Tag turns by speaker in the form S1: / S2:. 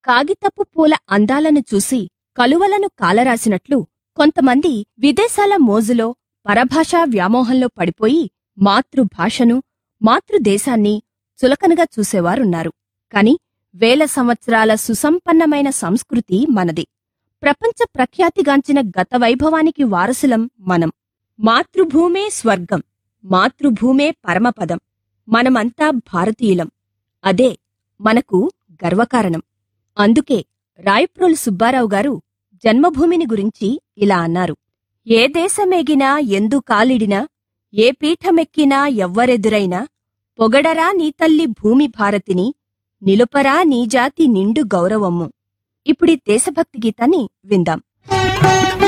S1: కాగితపు పూల అందాలను చూసి కలువలను కాలరాసినట్లు కొంతమంది విదేశాల మోజులో పరభాషా వ్యామోహంలో పడిపోయి మాతృభాషను మాతృదేశాన్ని చులకనగా చూసేవారున్నారు కాని వేల సంవత్సరాల సుసంపన్నమైన సంస్కృతి మనది ప్రపంచ ప్రఖ్యాతిగాంచిన గత వైభవానికి వారసులం మనం మాతృభూమే స్వర్గం మాతృభూమే పరమపదం మనమంతా భారతీయులం అదే మనకు గర్వకారణం అందుకే రాయప్రోలు సుబ్బారావు గారు జన్మభూమిని గురించి ఇలా అన్నారు ఏ దేశమేగినా ఎందు కాలిడినా ఏ పీఠమెక్కినా ఎవ్వరెదురైనా పొగడరా నీ తల్లి భూమి భారతిని నిలుపరా నీ జాతి నిండు గౌరవమ్ము ఇప్పుడీ దేశభక్తి గీతాన్ని విందాం